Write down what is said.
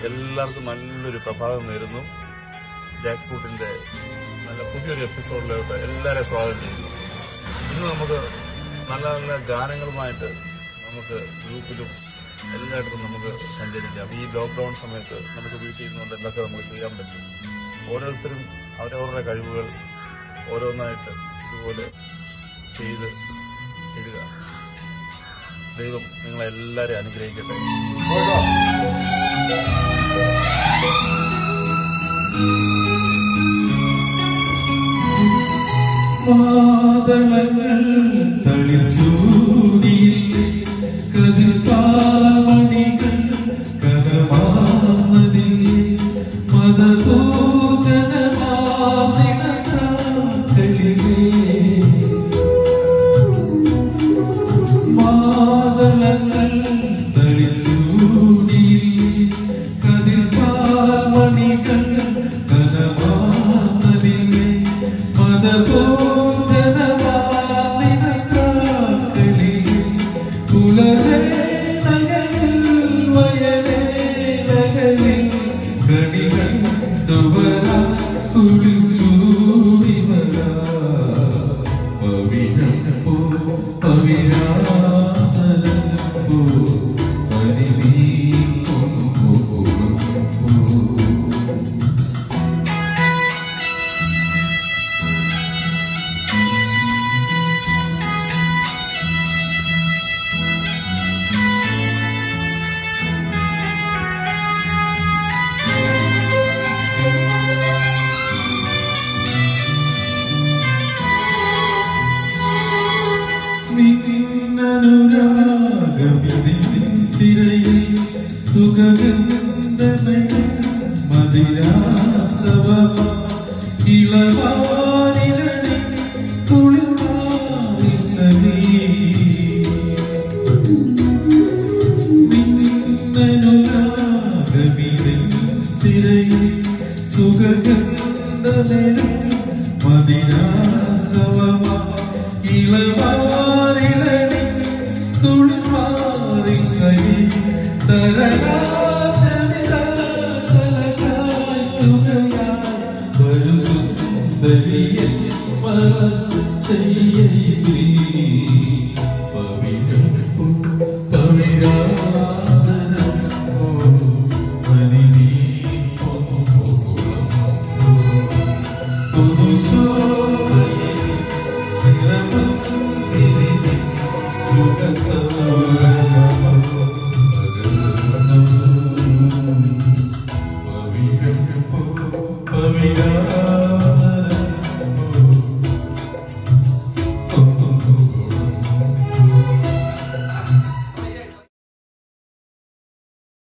എല്ലാവർക്കും നല്ലൊരു പ്രഭാതം നേരുന്നു ജാക്ക് ഫ്രൂട്ടിന്റെ നല്ല പുതിയൊരു എപ്പിസോഡിലോട്ട് എല്ലാവരെയും സ്വാഗതം ചെയ്യുന്നു ഇന്ന് നമുക്ക് നല്ല നല്ല ഗാനങ്ങളുമായിട്ട് നമുക്ക് ഗ്രൂപ്പിലും എല്ലായിടത്തും നമുക്ക് സഞ്ചരിക്കാം ഈ ലോക്ക്ഡൌൺ സമയത്ത് നമുക്ക് വീട്ടിൽ ഇരുന്നുകൊണ്ട് എന്തൊക്കെ നമുക്ക് ചെയ്യാൻ പറ്റും ഓരോരുത്തരും അവരവരുടെ കഴിവുകൾ ഓരോന്നായിട്ട് ഇതുപോലെ ചെയ്ത് ഇടുക ദൈവം നിങ്ങളെ എല്ലാവരെയും അനുഗ്രഹിക്കട്ടെ മാതളങ്ങൾ തളിച്ചൂടി കതിർത്താമണികൾ കഥമാമതി മതപൂജനമാതികളിലേ മാതളങ്ങൾ തളിച്ചൂടി കതിർത്താമണികൾ കഥമാമതിയെ മതപൂജനമാതികളിലേ പുലരേ നഗരിൽ വയലേ നഗരിൽ കണികൾ തുവരാ കുളിച്ചൂടി വരാ പവിഴം പോ പവിഴാതരം പോ പനിനീ പൊങ്ങും പോ നിന്നനുരാഗമിതിൻ ചിരയിൽ സുഖഗന്ധമയം മതിരാസവ ഇളവാനിരണി കുളിർവാരി സഖീ നിന്നനുരാഗമിതിൻ ചിരയിൽ സുഖഗന്ധമയം മതിരാസവ ഇളവാരിളണി കുളിർവാരി സഹി തരകാത്തമിതാ ഒരു സുന്ദരിയെ മറ ചെയ്യ